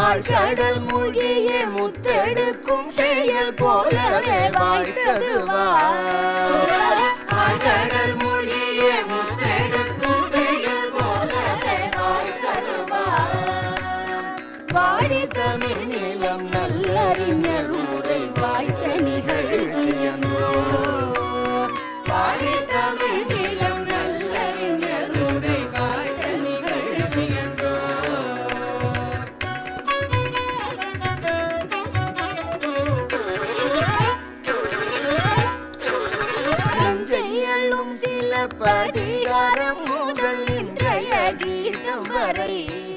ஆழ்கடல் மூழ்கிய முத்தெடுக்கும் செயல் போலவே வாய்த்தது ஆழ்கடல் மூழ்கிய முத்தெடுக்கும் செயல் போலவே வாய்த்தது வாடி தமிழ் நிலம் நல்லறிஞர் உரை வாய்த்த நிகழ்ச்சியன்றோ வாடி தமிழ் நிலம் நல்லறிஞர் உரை வாய்த்த நிகழ்ச்சியன்றோ நஞ்சையள்ளும் சில பதிகாரம் முதல் இன்றைய கீதம் வரை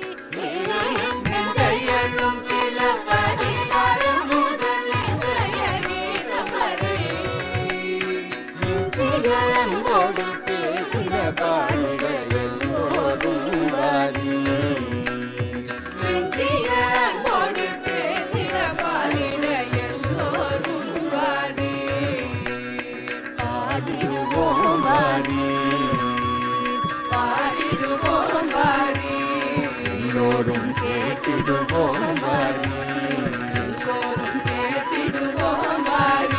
நஞ்சையள்ளும் சில பதிகாரம் முதல் இன்றைய கீதம் வரை நெஞ்சிகளோடு பேசின பாடிட எல்லோரும் வாரி நெஞ்சிகளோடு பேசின பாடிட எல்லோரும் வாரி பாடிடுவோம் வாரி பாடிடுவோம் வாரி எல்லோரும் கேட்டிடுவோம் வாரி எல்லோரும் கேட்டிடுவோம் வாரி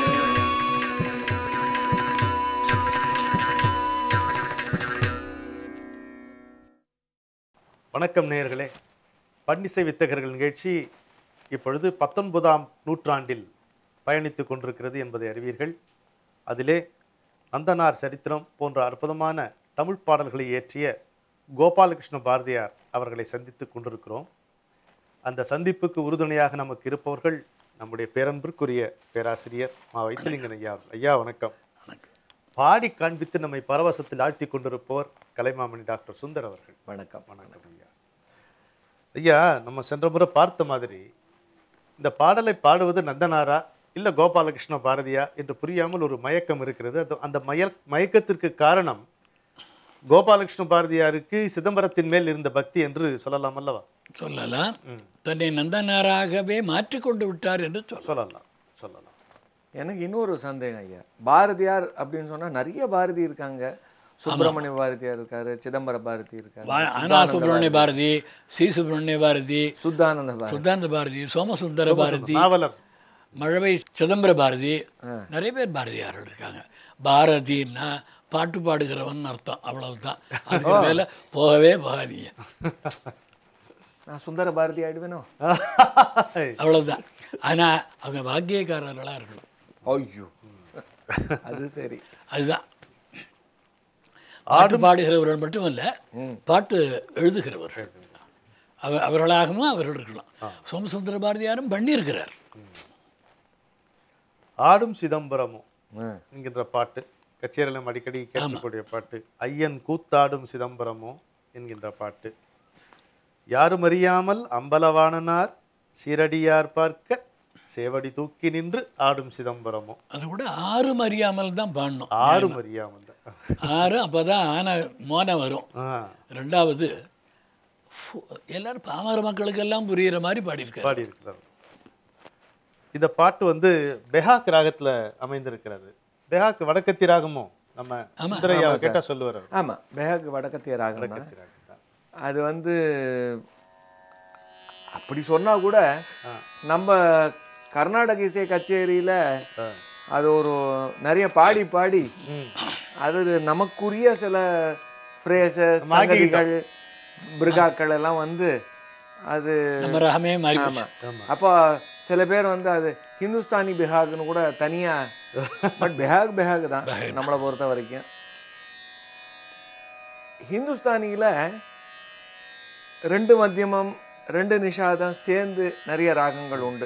வணக்கம் நேயர்களே பன்னிசை வித்தகர்கள் நிகழ்ச்சி இப்பொழுது பத்தொன்பதாம் நூற்றாண்டில் பயணித்துக் கொண்டிருக்கிறது என்பதை அறிவீர்கள் அதிலே நந்தனார் சரித்திரம் போன்ற அற்புதமான தமிழ் பாடல்களை இயற்றிய கோபாலகிருஷ்ண பாரதியார் அவர்களை சந்தித்துக் கொண்டிருக்கிறோம் அந்த சந்திப்புக்கு உறுதுணையாக நமக்கு இருப்பவர்கள் நம்முடைய பேரன்பிற்குரிய பேராசிரியர் மா வைத்திலிங்கன் ஐயா அவர்கள். ஐயா வணக்கம் பாடி காண்பித்து நம்மை பரவசத்தில் ஆழ்த்தி கொண்டிருப்பவர் கலைமாமணி டாக்டர் சுந்தர் அவர்கள் வணக்கம் வணக்கம் ஐயா ஐயா நம்ம சென்ற முறை பார்த்த மாதிரி இந்த பாடலை பாடுவது நந்தனாரா இல்ல கோபாலகிருஷ்ண பாரதியா என்று புரியாமல் ஒரு மயக்கம் இருக்கிறது அது அந்த மய மயக்கத்திற்கு காரணம் கோபாலகிருஷ்ண பாரதியாருக்கு சிதம்பரத்தின் மேல் இருந்த பக்தி என்று சொல்லலாம் அல்லவா சொல்லலாம் தன்னை நந்தனாராகவே மாற்றிக்கொண்டு விட்டார் என்று சொல்ல சொல்லலாம் சொல்லலாம் எனக்கு இன்னொரு சந்தேகம் ஐயா பாரதியார் அப்படின்னு சொன்னா நிறைய பாரதி இருக்காங்க சுப்பிரமணிய பாரதியார் இருக்காரு சிதம்பர பாரதி இருக்காரு ஆனா சுப்பிரமணிய பாரதி சி சுப்பிரமணிய பாரதி சுத்தானந்த பாரதி சுத்தாந்த பாரதி சோமசுந்தர பாரதி நாவலர் மழவை சிதம்பர பாரதி நிறைய பேர் பாரதியார்கள் இருக்காங்க பாரதின்னா பாட்டு பாடுகிறவன் அர்த்தம் அவ்வளவுதான் அதுக்கு மேல போகவே போகாதீங்க நான் சுந்தர பாரதி ஆயிடுவேனோ அவ்வளவுதான் ஆனா அவங்க பாக்கியக்காரர்களா இருக்கணும் ஐயோ அது சரி அதுதான் பாட்டு பாடுகிறவர்கள் மட்டுமல்ல பாட்டு எழுதுகிறவர்கள் அவ அவர்களாகவும் அவர்கள் இருக்கலாம் சோமசுந்தர பாரதியாரும் பண்ணியிருக்கிறார் ஆடும் சிதம்பரமும் ம். என்கின்ற பாட்டு கச்சேரியிலும் அடிக்கடி கேட்கக்கூடிய பாட்டு ஐயன் கூத்தாடும் சிதம்பரமோ என்கின்ற பாட்டு யாரும் அறியாமல் அம்பலவாணனார் சீரடியார் பார்க்க சேவடி தூக்கி நின்று ஆடும் சிதம்பரமோ அது கூட ஆறும் அறியாமல் தான் பாடணும் ஆறும் அறியாமல் தான். ஆறு அப்பதான் ஆன மோன வரும் ஆ ரெண்டாவது ஃபு- எல்லாரும் பாமர மக்களுக்கெல்லாம் புரியுற மாதிரி பாடியிருக்காரு பாடியிருக்கிறார் இந்த பாட்டு வந்து பெஹாக் ராகத்துல அமைந்திருக்கிறது பெஹாக் வடக்கத்தி ராகமோ நம்ம சுந்தரையாவை கேட்டா சொல்லுவார் அவர். ஆமா பெஹாக் வடக்கத்திய ராகம் தான். வடக்கத்தி ராகம் தான். அது வந்து அப்படி சொன்னா கூட ஆ. நம்ம கர்நாடக இசை கச்சேரியில ஆ. அது ஒரு நிறைய பாடி பாடி ம். அது நமக்குரிய சில ஃப்ரேசஸ் மாகிட்டோம். சங்கதிகள் பிருகாக்கள் எல்லாம் வந்து அது நம்ம ரகமே மாறி ஆமா போச்சு. அப்போ சில பேர் வந்து அது ஹிந்துஸ்தானி பெஹாக்னு கூட தனியா பட் பெஹாக் பெஹாக் தான் நம்மளை பொறுத்த வரைக்கும் ஹிந்துஸ்தானியில ரெண்டு மத்தியமம் ரெண்டு நிஷாதம் சேர்ந்து நிறைய ராகங்கள் உண்டு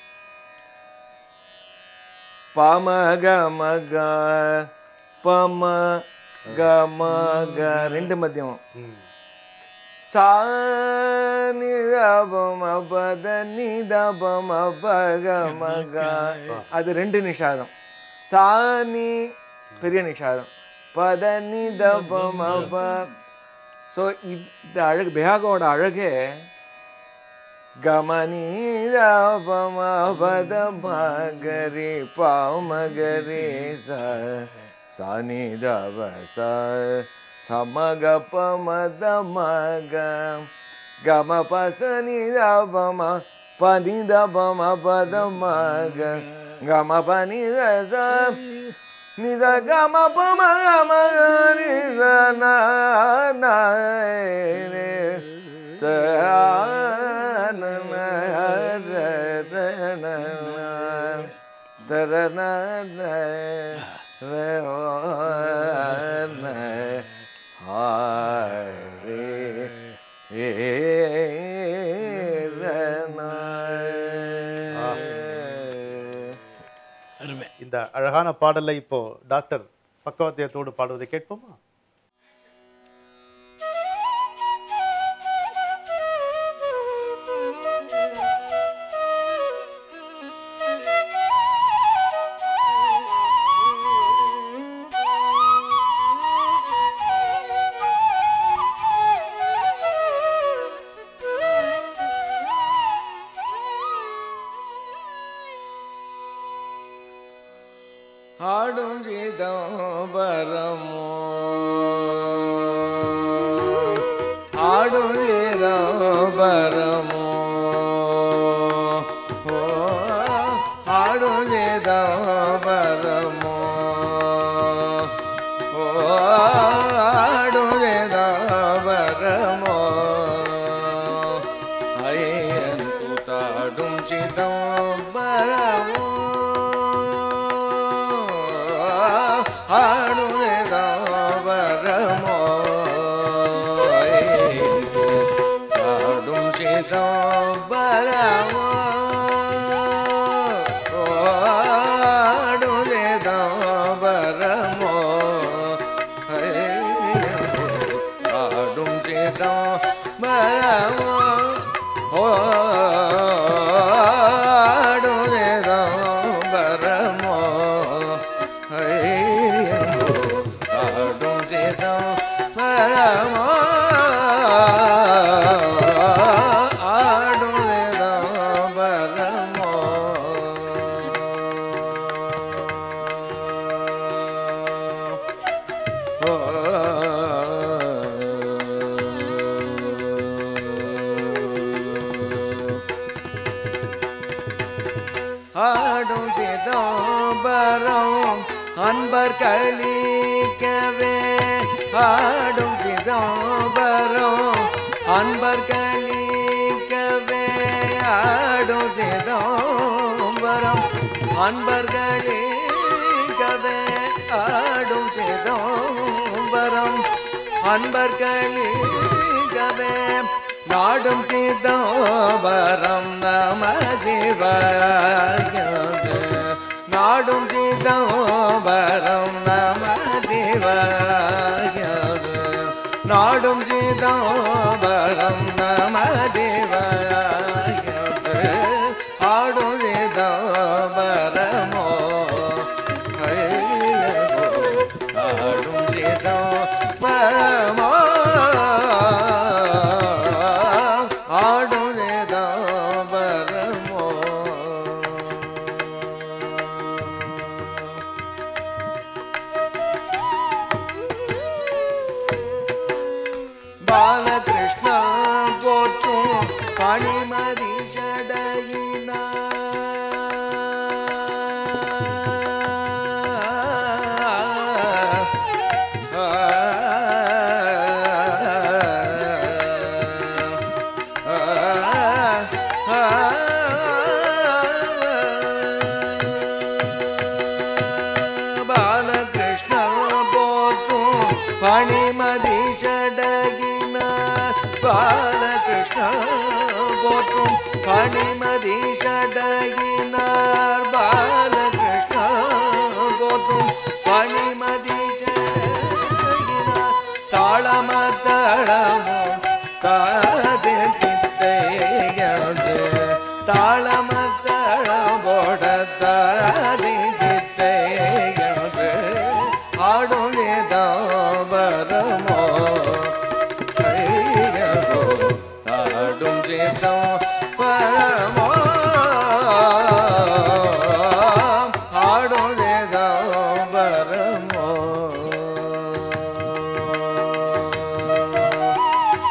பம க ம க பம க ம க ரெண்டு மத்தியமம் ம். சா நி த ப ம ப த நி த ப ம ப க ம க அது ரெண்டு நிஷாதம் சா நி பெரிய நிஷாதம் ப த நி த ப ம ப ஸோ இந்த அழகு பெஹாகோட அழகே கமனி த ப ம ப த ம க ரே ப ம க ரே ச சா நி த ப ச ச ம க ப ம த ம க గమ పస ని దబ మ పని దబ మ పద మ గ గమ పని ద స ని స గమ ప మ గమ గ ని స న న రే త ఆ న న ర ర న త ర న న ర ఓ న ఆ రే ஏ அருமை இந்த அழகான பாடலை இப்போ டாக்டர் பக்கவாத்தியத்தோடு பாடுவதை கேட்போமா ஆடும் சிதம்பரமோ ஆடும் சிதம்பரமோ ஓ, ஆடும் சிதம்பரமோ ஓ, ஆடும் சிதம்பரமோ ஐயன் கூத்தாடும் சிதம்பரமோ ஆடுவேதாவரமோ ஆடும் சிதம்பரமோ ஆடுவேதாவரமோ ஆடும் சிதம்பரமோ ஆடுவேதாவரமோ ஆடும் சிதம்பரமோ ஆடும் சிதம்பரமோ ஆடும் சிதம்பரம் அன்பர் கழிக்கவே ஆடும் சிதம்பரம் அன்பர் கழிக்கவே ஆடும் சிதம்பரம் அன்பர் கழிக்கவே ஆடும் சிதம்பரம் அன்பர் கழிக்கவே நாடும் சிதம்பரம் நம சிவாய நாடும் சிதம்பரம் நம சிவாய நாடும் சிதம்பரம் நம சிவாய ஆடும் சிதம்பரமோ ஆடும் சிதம்பரமோ ஆடும் சிதம்பரமோ பாலகிருஷ்ண போற்றும் பணிமதி சடையினா பாலகிருஷ்ண போற்றும் பணிமதி ஷடகினார் பாலகிருஷ்ண போற்றும் பணிமதி ஷடகினார் பாலகிருஷ்ண போற்றும் பணிமதி ஷடகினார் தாளம தளமோ காது கித்தையது தாளம தளமோட தாதி கித்தையது ஆடும் தாபரமோ கையகோ தாடும் ஜிதம் பரமோ ஆடும் தாபரமோ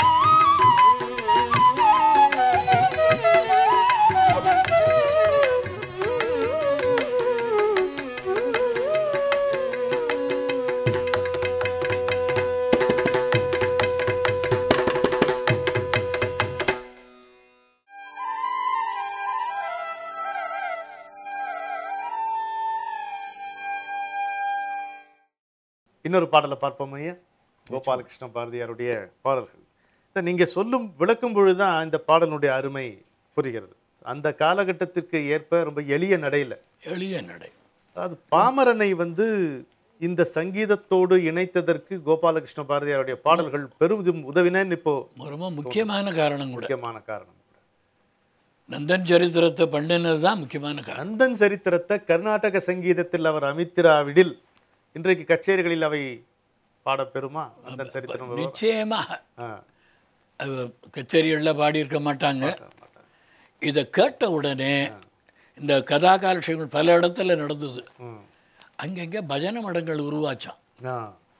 இன்னொரு பாடலை பார்ப்போம் ஐயா கோபாலகிருஷ்ண பாரதியாருடைய பாடல்கள் இதை நீங்க சொல்லும் விளக்கும் பொழுதுதான் இந்த பாடலுடைய அருமை புரிகிறது அந்த காலகட்டத்திற்கு ஏற்ப ரொம்ப எளிய நடையில எளிய நடை அதாவது பாமரனை வந்து இந்த சங்கீதத்தோடு இணைத்ததற்கு கோபாலகிருஷ்ண பாரதியாருடைய பாடல்கள் பெரும் உதவினன்னு இப்போ ரொம்ப முக்கியமான காரணம் கூட முக்கியமான காரணம் நந்தன் சரித்திரத்தை பண்ணினது தான் முக்கியமான காரணம் நந்தன் சரித்திரத்தை கர்நாடக சங்கீதத்தில் அவர் அமைத்திராவிடில் இன்றைக்கு கச்சேரிகளில் அவை பாடப்பெறுமா நந்தன் சரித்திரம் வருமா? நிச்சயமாக ஆ, அது கச்சேரிகளில் பாடியிருக்க மாட்டாங்க இதை கேட்ட உடனே இந்த கதா காலட்சேபங்கள் பல இடத்துல நடந்தது ம். அங்கங்கே பஜனை மடங்கள் உருவாச்சான் ஆ,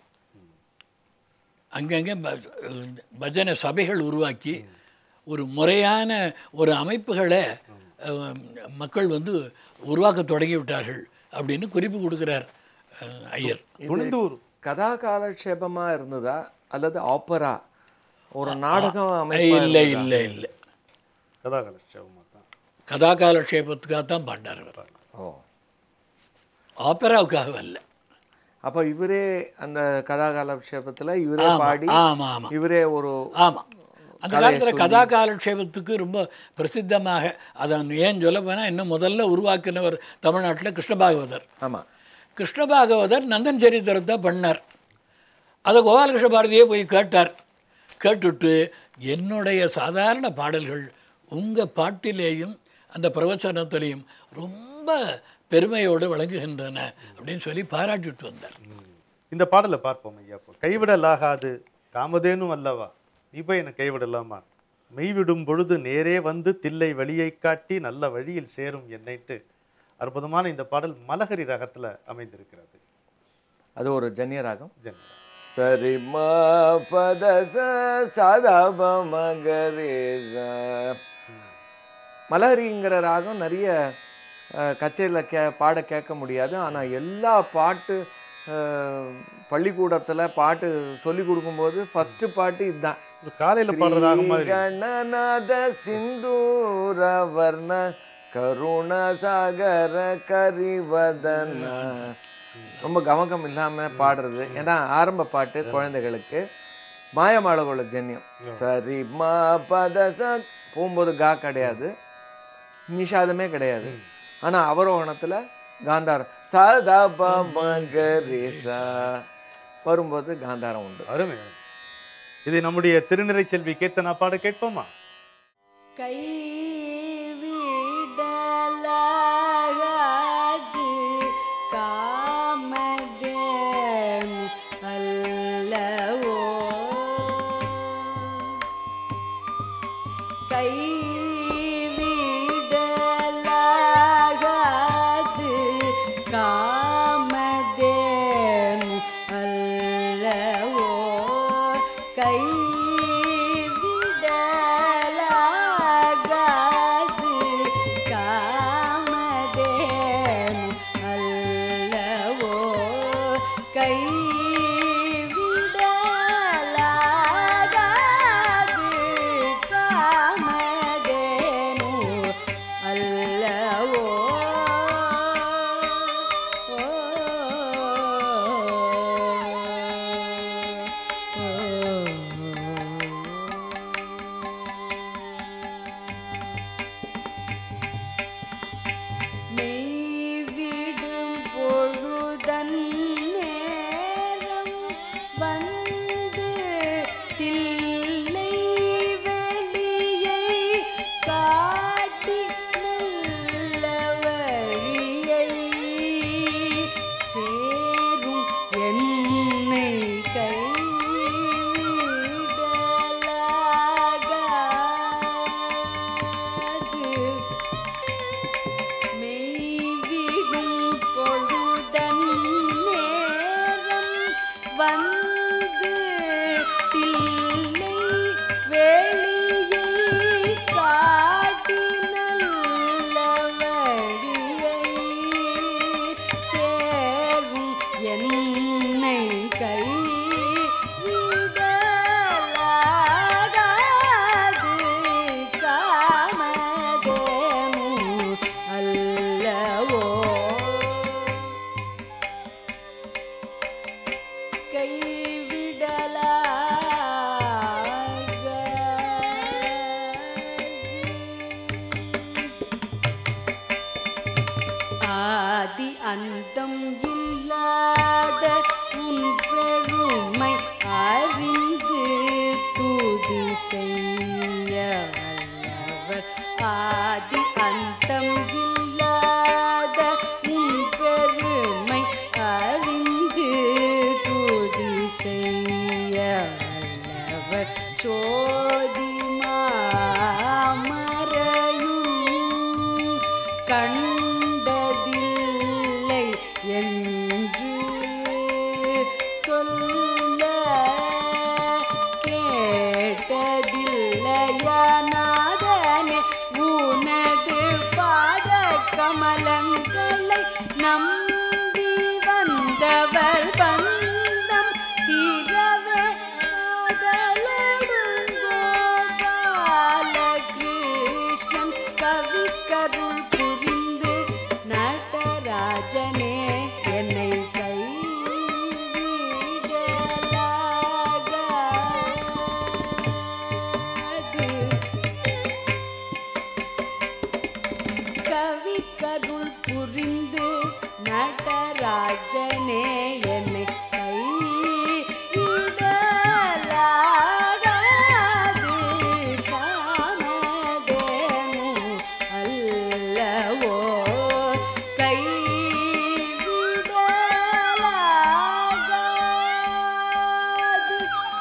அங்கங்கே ப- பஜனை சபைகள் உருவாக்கி ஒரு முறையான ஒரு அமைப்புகளை அஹ், மக்கள் வந்து உருவாக்க தொடங்கி விட்டார்கள் அப்படின்னு குறிப்பு கொடுக்குறார் அஹ், ஐயர் துணிந்து ஒரு கதா காலட்சேபமா இருந்ததா அல்லது ஆப்பரா ஒரு நாடகம் அமைப்பா இல்லை இருந்ததா? இல்லை இல்லை கதாகலட்சேபமாக தான் கதா காலட்சேபத்துக்காக தான் பாண்டார் அவர் ஓ ஆப்பராவுக்காக வரல அப்ப இவரே அந்த கதா காலட்சேபத்துல இவரே ஆமா, பாடி ஆமா ஆமா இவரே ஒரு ஆமாம் அந்த காலத்தில் கதா காலட்சேபத்துக்கு ரொம்ப பிரசித்தமாக அதை ஏன் சொல்ல போனால் இன்னும் முதல்ல உருவாக்கினவர் தமிழ்நாட்டில் கிருஷ்ணபாகவதர் ஆமா கிருஷ்ணபாகவதர் நந்தன் சரித்திரத்தை பண்ணார் அதை கோபாலகிருஷ்ண பாரதியே போய் கேட்டார் கேட்டுட்டு என்னுடைய சாதாரண பாடல்கள் உங்கள் பாட்டிலேயும் அந்த பிரவச்சனத்திலையும் ரொம்ப பெருமையோடு விளங்குகின்றன அப்படின்னு சொல்லி பாராட்டிட்டு வந்தார் இந்த பாடலை பார்ப்போம் ஐயா இப்போ கைவிடலாகாது காமதேனும் அல்லவா நீ போய் என்னை கைவிடலாமா மெய்விடும் பொழுது நேரே வந்து தில்லை வழியை காட்டி நல்ல வழியில் சேரும் என்னைட்டு அற்புதமான இந்த பாடல் மலகரி ரகத்துல அமைந்திருக்கிறது அது ஒரு ஜன்னிய ராகம் ஜென்மரா. சரி ம பத ச சாதா ப மகரே ச. மலரிங்கிற ராகம் நிறைய கச்சேரியில் கே பாட கேட்க முடியாது ஆனால் எல்லா பாட்டு அஹ், பள்ளிக்கூடத்துல பாட்டு சொல்லி கொடுக்கும்போது ஃபஸ்ட்டு பாட்டு இதுதான் ஒரு காலையில பாடுற ராகம் மாதிரி ಗಣನಾದ ಸಿಂಧೂರ ವರ್ಣ கருண சாகர கரிவதன ரொம்ப கமகம் இல்லாம பாடுறது ஏன்னா ஆரம்ப பாட்டு குழந்தைகளுக்கு மாயமாளகோள ஜன்யம் சரி மா பத ச போகும்போது கா கிடையாது நிஷாதமே கிடையாது ஆனா அவரோகணத்துல காந்தாரம் சதா ப மகரி சா வரும்போது காந்தாரம் உண்டு அருமை அருமை. இதை நம்முடைய திருநிறை செல்வி கேத்தனா பாட கேட்போமா கைவிடலாகாது காமதேனு அல்லவோ கைவிடலாகாது காமதேனு அல்லவோ கைவிடலாகாது காமதேனு அல்லவோ கைவிடலாகாது காமதேனு அல்லவோ ஓ சோதி மாமரையும் கண்டதில்லை என்று சொல்ல கேட்டதில்லையநாதனே உனது பாத கமலங்களை நம்பி வந்தவர் பந்தம் தீரவே காதலோடும் கோபாலகிருஷ்ணன் கவிக்கருள் புரிந்து நடராஜனே என்னை கைவிடலாகாது கவி கருள் புரிந்து நடராஜனே என்னை கை விடலாகாது காமதேனு அல்லவோ கை விடலாகாது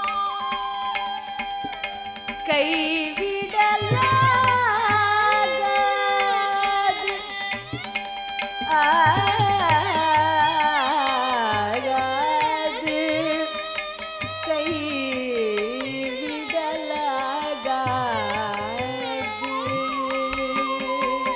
கைவிடலாகாது ஆகாது கைவிடலாகாது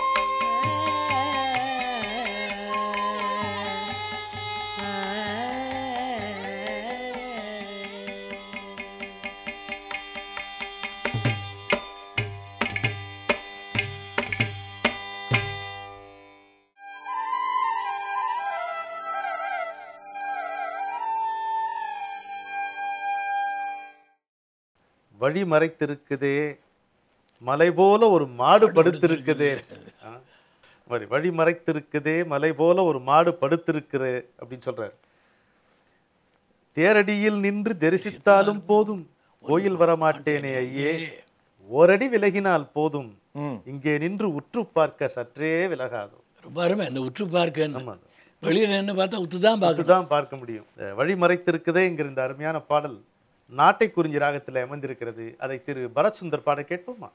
வழி மறைத்திருக்குதே மலை போல ஒரு மாடு படுத்திருக்குதே ஆ, மாதிரி வழி மறைத்திருக்குதே மலை போல ஒரு மாடு படுத்திருக்குது அப்படின்னு சொல்றாரு தேரடியில் நின்று தரிசித்தாலும் போதும் கோயில் வரமாட்டேனே ஐயே ஓரடி விலகினால் போதும் ம் இங்கே நின்று உற்று பார்க்க சற்றே விலகாதோ ரொம்ப அருமை அந்த உற்று பார்க்க ஆமா வெளியில் நின்று பார்த்தா உத்து தான் பார்க்கணும் அதுதான் பார்க்க முடியும் இந்த வழி மறைத்திருக்குதே என்கிற இந்த அருமையான பாடல் நாட்டை குறிஞ்சி ராகத்தில் அமைந்திருக்கிறது அதை திரு பரத் சுந்தர் பாட கேட்போமா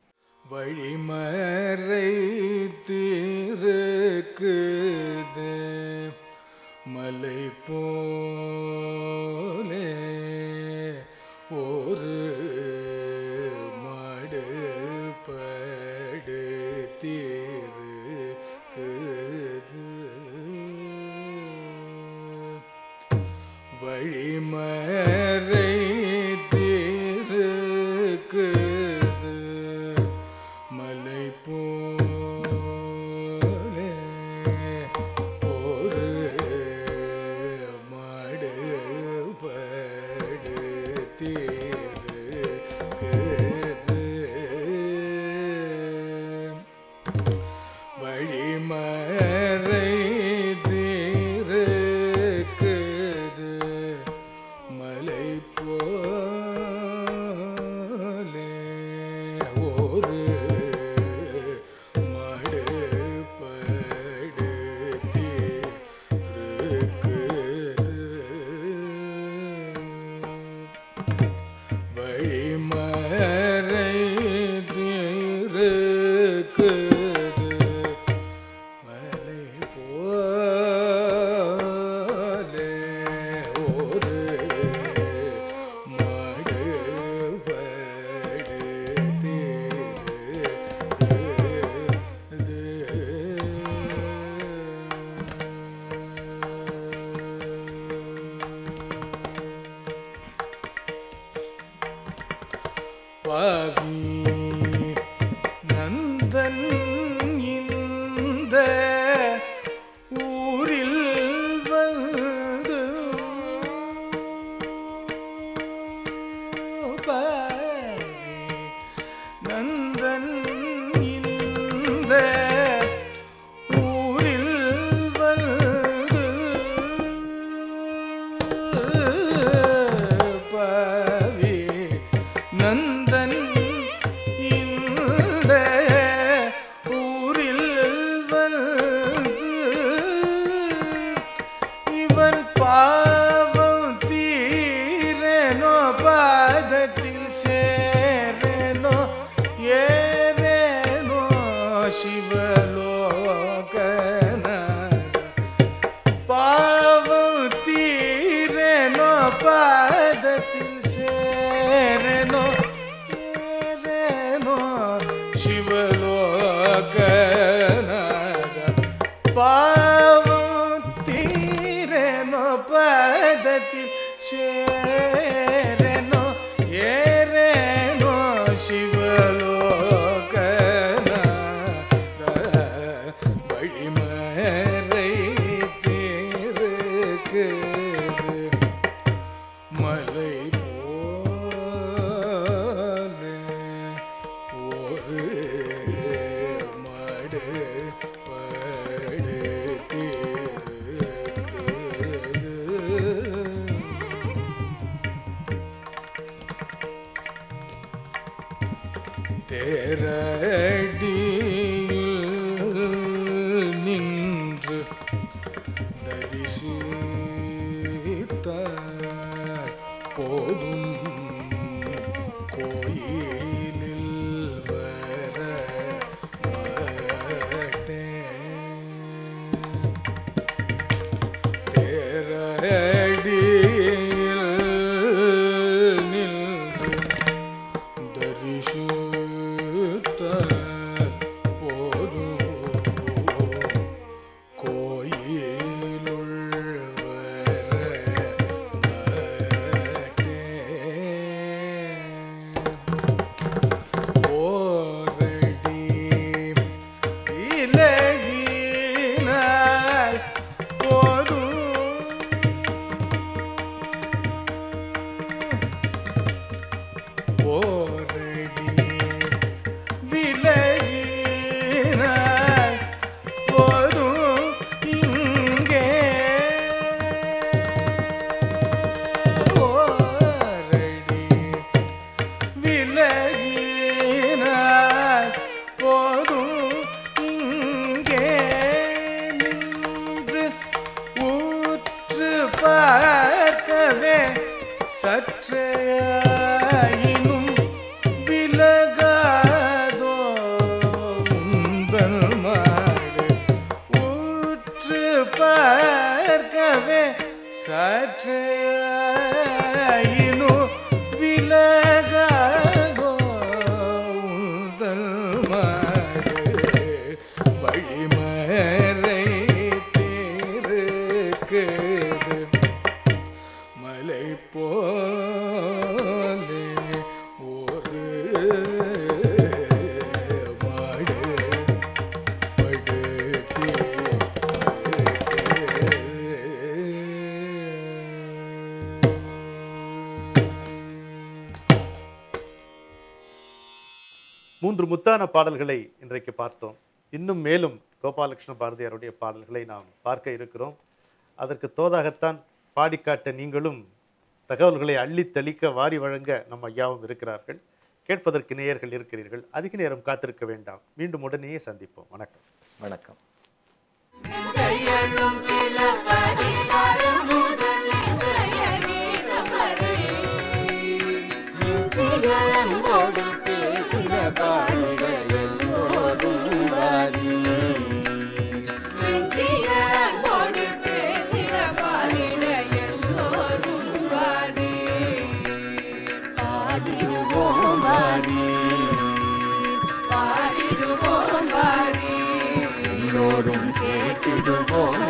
வழிமறை தீருக்குது மலை போலே ஒரு மாடு படுத்தீருக்குது வழிமறை தீருக்குது மலை போலே ஒரு மாடு படுத்தீருக்குது வழிமறை தீருக்குது மலை போலே ஒரு மடு படுத்திருக்குது வழிமறை தீருக்குது மலை போலே ஒரு மாடு பாவி நந்தன் இந்த ஊரில் வந்து பாவி நந்தன் இந்த ஊரில் வந்து பாவி நந்தன் இந்த ஊரில் வந்து இவன் பாவம் தீரனோ பாத சேரேனோ ஏரேனோ சிவலோகன பாவம் தீரேனோ பாதத்தில் சேரேனோ ஏரேனோ சிவலோகநாத பாவம் தீரேனோ பாதத்தில் சேரேனோ ஏரேனோ சிவலோகநாத வழிமறை தீருக்கு மலை போல ஒரு மடு தேரடியில் நின்று தரிசித்தார் போதும் கோயிலில் வர மாட்டேன் தேரடியில் நின்று தரிசித்தார் போதும் கோயிலுள் வர மாட்டேன். ஓரடி இலகினால் போதும் ஓரடி விலகினால் போதும் இங்கே ஓரடி விலகினால் போதும் இங்கே நின்று ஊற்று பார்க்கவே சற்றேயினும் விலகாதோ உந்தன் மாடு ஊற்று பார்க்கவே சற்றேயினும் விலகாதோ உந்தன் மாடு வழிமறை தேருக்குது மலை போலே ஒரு மாடு படுத்தி மூன்று முத்தான பாடல்களை இன்றைக்கு பார்த்தோம் இன்னும் மேலும் கோபாலகிருஷ்ண பாரதியாருடைய பாடல்களை நாம் பார்க்க இருக்கிறோம் அதற்கு தோதாகத்தான் பாடிக்காட்ட நீங்களும் தகவல்களை அள்ளித் தெளிக்க வாரி வழங்க நம் ஐயாவும் இருக்கிறார்கள் கேட்பதற்கு நேயர்கள் இருக்கிறீர்கள் அதிக நேரம் காத்திருக்க வேண்டாம் மீண்டும் உடனேயே சந்திப்போம் வணக்கம் வணக்கம் ஜெயனும் சில பரிகாரம் முதல் இன்றைய கீதம் வரை நெஞ்சில அன்போடு பேசின பாடல் எல்லோரும் வாரி நெஞ்சில அன்போடு பேசின பாடிட எல்லோரும் வாரி பாடிடுவோம் வாரி பாடிடுவோம் வாரி எல்லோரும் கேட்டிடுவோம்